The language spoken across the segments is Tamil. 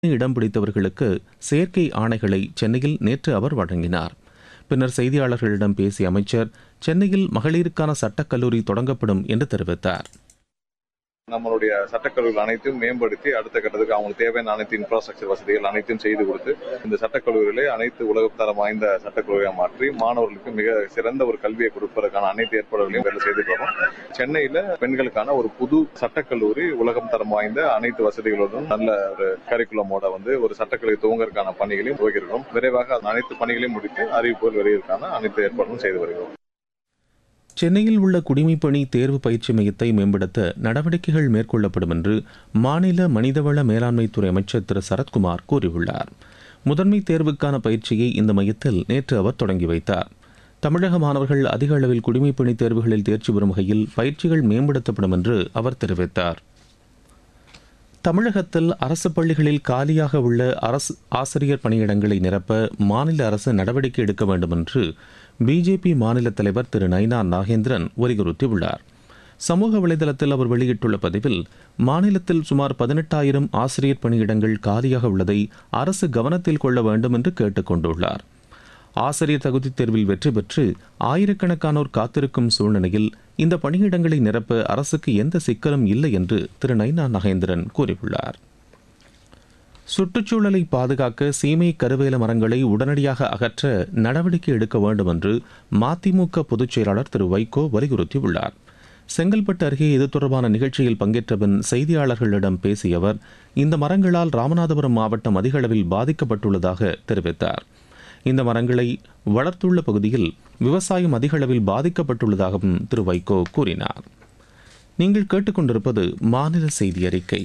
இடம் பிடித்தவர்களுக்கு செயற்கை ஆணைகளை சென்னையில் நேற்று அவர் வழங்கினார் பின்னர் செய்தியாளர்களிடம் பேசிய அமைச்சர் சென்னையில் மகளிருக்கான சட்டக் கல்லூரி தொடங்கப்படும் என்று தெரிவித்தார் நம்மளுடைய சட்டக்கல்லூரிகள் அனைத்தையும் மேம்படுத்தி அடுத்த கட்டத்துக்கு அவங்களுக்கு தேவையான அனைத்து இன்ஃப்ராஸ்ட்ரக்சர் வசதிகள் அனைத்தையும் செய்து கொடுத்து இந்த சட்டக்கல்லூரிகளை அனைத்து உலகத்தரம் வாய்ந்த சட்டக்கல்லூரியாக மாற்றி மாணவர்களுக்கு மிக சிறந்த ஒரு கல்வியை கொடுப்பதற்கான அனைத்து ஏற்பாடுகளையும் வேலை செய்துட்டு வரோம் சென்னையில பெண்களுக்கான ஒரு புது சட்டக்கல்லூரி உலகம் தரம் வாய்ந்த அனைத்து வசதிகளுடன் நல்ல ஒரு கரிக்குலமோட வந்து ஒரு சட்டக்கல்லூரி துவங்கறதுக்கான பணிகளையும் துவங்கியிருக்கிறோம் விரைவாக அந்த அனைத்து பணிகளையும் முடித்து அறிவிப்புகள் வெளியிற்கான அனைத்து ஏற்பாடுகளும் செய்து வருகிறோம் சென்னையில் உள்ள குடிமைப்பணி தேர்வு பயிற்சி மையத்தை மேம்படுத்த நடவடிக்கைகள் மேற்கொள்ளப்படும் என்று மாநில மனிதவள மேலாண்மைத்துறை அமைச்சர் திரு சரத்குமார் கூறியுள்ளார் முதன்மை தேர்வுக்கான பயிற்சியை இந்த மையத்தில் நேற்று அவர் தொடங்கி வைத்தார் தமிழக மாணவர்கள் அதிக அளவில் குடிமைப்பணி தேர்வுகளில் தேர்ச்சி பெறும் வகையில் பயிற்சிகள் மேம்படுத்தப்படும் என்று அவர் தெரிவித்தார் தமிழகத்தில் அரசு பள்ளிகளில் காலியாக உள்ள அரசு ஆசிரியர் பணியிடங்களை நிரப்ப மாநில அரசு நடவடிக்கை எடுக்க வேண்டும் என்று பிஜேபி மாநில தலைவர் திரு நைனா நாகேந்திரன் வலியுறுத்தியுள்ளார் சமூக வலைதளத்தில் அவர் வெளியிட்டுள்ள பதிவில் மாநிலத்தில் சுமார் பதினெட்டாயிரம் ஆசிரியர் பணியிடங்கள் காலியாக உள்ளதை அரசு கவனத்தில் கொள்ள வேண்டும் என்று கேட்டுக் கொண்டுள்ளார் ஆசிரியர் தகுதித் தேர்வில் வெற்றி பெற்று ஆயிரக்கணக்கானோர் காத்திருக்கும் சூழ்நிலையில் இந்த பணியிடங்களை நிரப்ப அரசுக்கு எந்த சிக்கலும் இல்லை என்று திரு நைனா நகேந்திரன் கூறியுள்ளார் சுற்றுச்சூழலை பாதுகாக்க சீமை கருவேல மரங்களை உடனடியாக அகற்ற நடவடிக்கை எடுக்க வேண்டும் என்று மதிமுக பொதுச் செயலாளர் திரு வைகோ வலியுறுத்தியுள்ளார் செங்கல்பட்டு அருகே இது தொடர்பான நிகழ்ச்சியில் பங்கேற்ற பின் செய்தியாளர்களிடம் பேசிய அவர் இந்த மரங்களால் ராமநாதபுரம் மாவட்டம் அதிக அளவில் பாதிக்கப்பட்டுள்ளதாக தெரிவித்தார் இந்த மரங்களை வளர்த்துள்ள பகுதியில் விவசாயம் அதிக அளவில் பாதிக்கப்பட்டுள்ளதாகவும் திரு வைகோ கூறினார் நீங்கள் கேட்டுக்கொண்டிருப்பது மாநில செய்தி அறிக்கை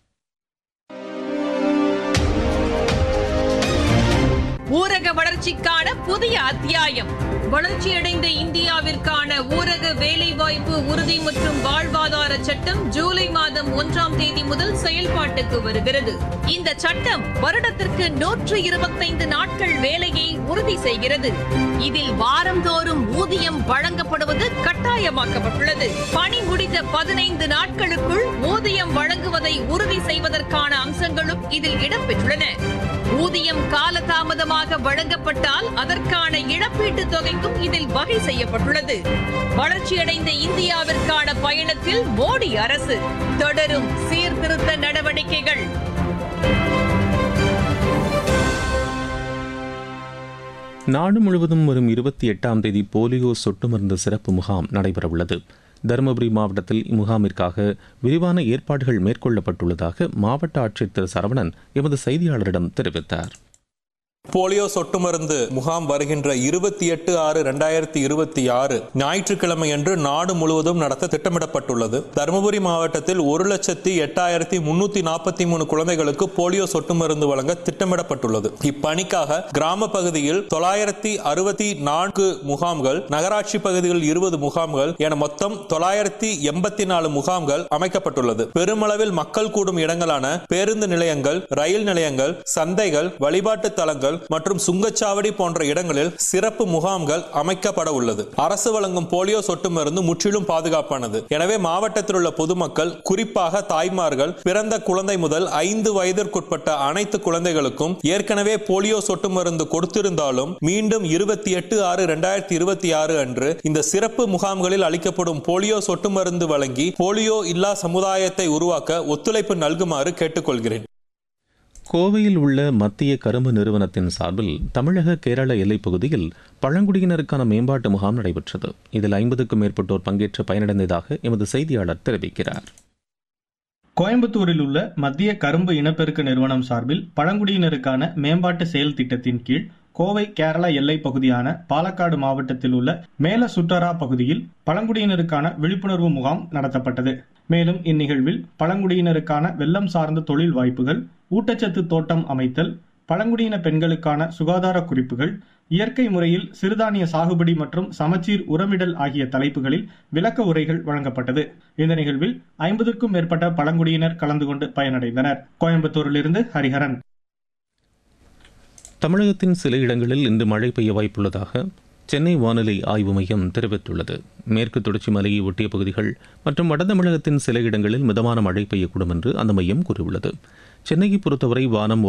ஊரக வளர்ச்சிக்கான புதிய அத்தியாயம் வளர்ச்சியடைந்த இந்தியாவிற்கான ஊரக வேலைவாய்ப்பு உறுதி மற்றும் வாழ்வாதார சட்டம் ஜூலை மாதம் ஒன்றாம் தேதி முதல் செயல்பாட்டுக்கு வருகிறது இந்த சட்டம் வருடத்திற்கு நூற்று இருபத்தைந்து நாட்கள் வேலையை உறுதி செய்கிறது இதில் வாரந்தோறும் ஊதியம் வழங்கப்படுவது கட்டாயமாக்கப்பட்டுள்ளது பணி முடிந்த பதினைந்து நாட்களுக்குள் ஊதியம் வழங்குவதை உறுதி செய்வதற்கான அம்சங்களும் இதில் இடம்பெற்றுள்ளன ஊதியம் காலதாமதமாக வழங்கப்பட்டால் அதற்கான இழப்பீட்டுத் தொகைக்கும் இதில் வகை செய்யப்பட்டுள்ளது வளர்ச்சியடைந்த இந்தியாவிற்கான பயணத்தில் மோடி அரசு தொடரும் சீர்திருத்த நடவடிக்கைகள் நாடு முழுவதும் வரும் இருபத்தி எட்டாம் தேதி போலியோ சொட்டு மருந்து சிறப்பு முகாம் நடைபெறவுள்ளது தருமபுரி மாவட்டத்தில் இம்முகாமிற்காக விரிவான ஏற்பாடுகள் மேற்கொள்ளப்பட்டுள்ளதாக மாவட்ட ஆட்சியர் திரு சரவணன் எமது செய்தியாளரிடம் தெரிவித்தார் போலியோ சொட்டு மருந்து முகாம் வருகின்ற இருபத்தி எட்டு ஆறு இரண்டாயிரத்தி இருபத்தி ஆறு ஞாயிற்றுக்கிழமை அன்று நாடு முழுவதும் நடத்த திட்டமிடப்பட்டுள்ளது தருமபுரி மாவட்டத்தில் ஒரு லட்சத்தி எட்டாயிரத்தி முன்னூத்தி நாற்பத்தி மூணு குழந்தைகளுக்கு போலியோ சொட்டு மருந்து வழங்க திட்டமிடப்பட்டுள்ளது இப்பணிக்காக கிராம பகுதியில் தொள்ளாயிரத்தி அறுபத்தி நான்கு முகாம்கள் நகராட்சி பகுதிகளில் இருபது முகாம்கள் என மொத்தம் தொள்ளாயிரத்தி எண்பத்தி நாலு முகாம்கள் அமைக்கப்பட்டுள்ளது பெருமளவில் மக்கள் கூடும் இடங்களான பேருந்து நிலையங்கள் ரயில் நிலையங்கள் சந்தைகள் வழிபாட்டு தலங்கள் மற்றும் சுங்கச்சாவடி போன்ற இடங்களில் சிறப்பு முகாம்கள் அமைக்கப்பட உள்ளது அரசு வழங்கும் போலியோ சொட்டு மருந்து முற்றிலும் பாதுகாப்பானது எனவே மாவட்டத்தில் உள்ள பொதுமக்கள் குறிப்பாக தாய்மார்கள் பிறந்த குழந்தை முதல் ஐந்து வயதிற்குட்பட்ட அனைத்து குழந்தைகளுக்கும் ஏற்கனவே போலியோ சொட்டு மருந்து கொடுத்திருந்தாலும் மீண்டும் இருபத்தி எட்டு ஆறு இரண்டாயிரத்தி இருபத்தி ஆறு அன்று இந்த சிறப்பு முகாம்களில் அளிக்கப்படும் போலியோ சொட்டு மருந்து வழங்கி போலியோ இல்லா சமுதாயத்தை உருவாக்க ஒத்துழைப்பு நல்குமாறு கேட்டுக்கொள்கிறேன் கோவையில் உள்ள மத்திய கரும்பு நிறுவனத்தின் சார்பில் தமிழக கேரள எல்லைப் பகுதியில் பழங்குடியினருக்கான மேம்பாட்டு முகாம் நடைபெற்றது இதில் ஐம்பதுக்கும் மேற்பட்டோர் பங்கேற்று பயனடைந்ததாக எமது செய்தியாளர் தெரிவிக்கிறார் கோயம்புத்தூரில் உள்ள மத்திய கரும்பு இனப்பெருக்க நிறுவனம் சார்பில் பழங்குடியினருக்கான மேம்பாட்டு செயல் திட்டத்தின் கீழ் கோவை கேரளா எல்லை பகுதியான பாலக்காடு மாவட்டத்தில் உள்ள மேல சுட்டரா பகுதியில் பழங்குடியினருக்கான விழிப்புணர்வு முகாம் நடத்தப்பட்டது மேலும் இந்நிகழ்வில் பழங்குடியினருக்கான வெள்ளம் சார்ந்த தொழில் வாய்ப்புகள் ஊட்டச்சத்து தோட்டம் அமைத்தல் பழங்குடியின பெண்களுக்கான சுகாதார குறிப்புகள் இயற்கை முறையில் சிறுதானிய சாகுபடி மற்றும் சமச்சீர் உரமிடல் ஆகிய தலைப்புகளில் விளக்க உரைகள் வழங்கப்பட்டது இந்த நிகழ்வில் ஐம்பதுக்கும் மேற்பட்ட பழங்குடியினர் கலந்து கொண்டு பயனடைந்தனர் கோயம்புத்தூரிலிருந்து ஹரிஹரன் தமிழகத்தின் சில இடங்களில் இன்று மழை பெய்ய வாய்ப்புள்ளதாக சென்னை வானிலை ஆய்வு மையம் தெரிவித்துள்ளது மேற்கு தொடர்ச்சி மலையை ஒட்டிய பகுதிகள் மற்றும் வட தமிழகத்தின் சில இடங்களில் மிதமான மழை பெய்யக்கூடும் என்று அந்த மையம் கூறியுள்ளது சென்னையை பொறுத்தவரை வானம்